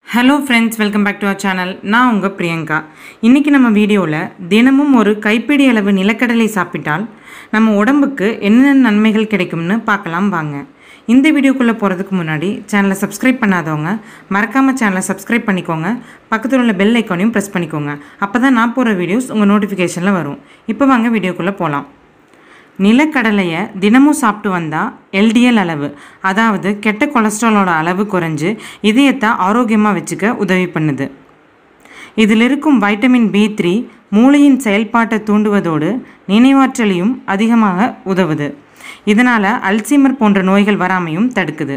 hello friends welcome back to our channel நான் உங்கள் பிரியங்கா இன்றைக்கி நம்ம வீடியோவில் தினமும் ஒரு கைப்பிடி அளவு நிலக்கடலை சாப்பிட்டால் நம்ம உடம்புக்கு என்னென்ன நன்மைகள் கிடைக்கும்னு பார்க்கலாம் வாங்க இந்த வீடியோக்குள்ளே போகிறதுக்கு முன்னாடி சேனலை சப்ஸ்கிரைப் பண்ணாதவங்க மறக்காமல் சேனலை சப்ஸ்கிரைப் பண்ணிக்கோங்க பக்கத்தில் உள்ள பெல் ஐக்கானையும் ப்ரெஸ் பண்ணிக்கோங்க அப்போ தான் நான் போகிற வீடியோஸ் உங்கள் நோட்டிஃபிகேஷனில் வரும் இப்போ வாங்க வீடியோக்குள்ளே போகலாம் நிலக்கடலையை தினமும் சாப்பிட்டு வந்தால் எல்டிஎல் அளவு அதாவது கெட்ட கொலஸ்ட்ராலோட அளவு குறைஞ்சு இதயத்தை ஆரோக்கியமாக வச்சுக்க உதவி பண்ணுது இதில் இருக்கும் வைட்டமின் பி த்ரீ மூளையின் செயல்பாட்டை தூண்டுவதோடு நினைவாற்றலையும் அதிகமாக உதவுது இதனால் அல்சீமர் போன்ற நோய்கள் வராமையும் தடுக்குது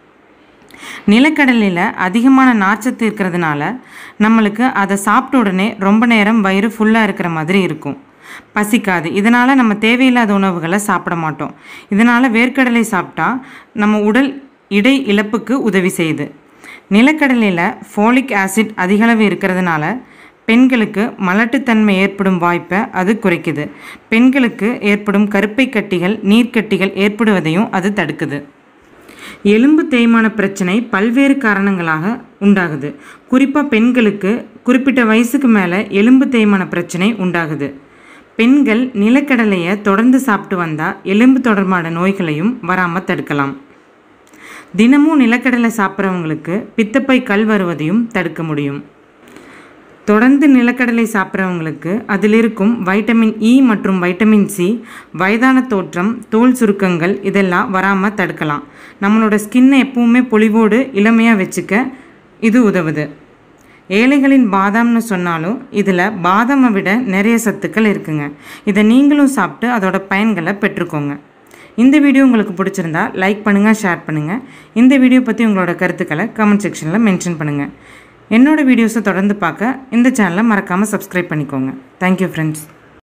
நிலக்கடலையில் அதிகமான நார்ச்சத்து இருக்கிறதுனால நம்மளுக்கு அதை சாப்பிட்ட உடனே ரொம்ப நேரம் வயிறு ஃபுல்லாக இருக்கிற மாதிரி இருக்கும் பசிக்காது இதனால் நம்ம தேவையில்லாத உணவுகளை சாப்பிட மாட்டோம் இதனால் வேர்க்கடலை சாப்பிட்டா நம்ம உடல் இடை இழப்புக்கு உதவி செய்யுது நிலக்கடலையில் ஃபோலிக் ஆசிட் அதிகளவு இருக்கிறதுனால பெண்களுக்கு மலட்டுத்தன்மை ஏற்படும் வாய்ப்பை அது குறைக்குது பெண்களுக்கு ஏற்படும் கருப்பை கட்டிகள் நீர்க்கட்டிகள் ஏற்படுவதையும் அது தடுக்குது எலும்பு தேய்மான பிரச்சனை பல்வேறு காரணங்களாக உண்டாகுது குறிப்பாக பெண்களுக்கு குறிப்பிட்ட வயசுக்கு மேலே எலும்பு தேய்மான பிரச்சனை உண்டாகுது பெண்கள் நிலக்கடலையை தொடர்ந்து சாப்பிட்டு வந்தால் எலும்பு தொடர்பான நோய்களையும் வராமல் தடுக்கலாம் தினமும் நிலக்கடலை சாப்பிட்றவங்களுக்கு பித்தப்பை கல் வருவதையும் தடுக்க முடியும் தொடர்ந்து நிலக்கடலை சாப்பிட்றவங்களுக்கு அதில் இருக்கும் வைட்டமின் இ மற்றும் வைட்டமின் சி வயதான தோற்றம் தோல் சுருக்கங்கள் இதெல்லாம் வராமல் தடுக்கலாம் நம்மளோட ஸ்கின்னை எப்பவுமே பொலிவோடு இளமையாக வச்சுக்க இது உதவுது ஏழைகளின் பாதாம்னு சொன்னாலும் இதில் பாதாமை விட நிறைய சத்துக்கள் இருக்குங்க இதை நீங்களும் சாப்பிட்டு அதோட பயன்களை பெற்றுக்கோங்க இந்த வீடியோ உங்களுக்கு பிடிச்சிருந்தா லைக் பண்ணுங்கள் ஷேர் பண்ணுங்கள் இந்த வீடியோ பற்றி உங்களோட கருத்துக்களை கமெண்ட் செக்ஷனில் மென்ஷன் பண்ணுங்கள் என்னோடய வீடியோஸை தொடர்ந்து பார்க்க இந்த சேனலை மறக்காமல் சப்ஸ்கிரைப் பண்ணிக்கோங்க தேங்க்யூ ஃப்ரெண்ட்ஸ்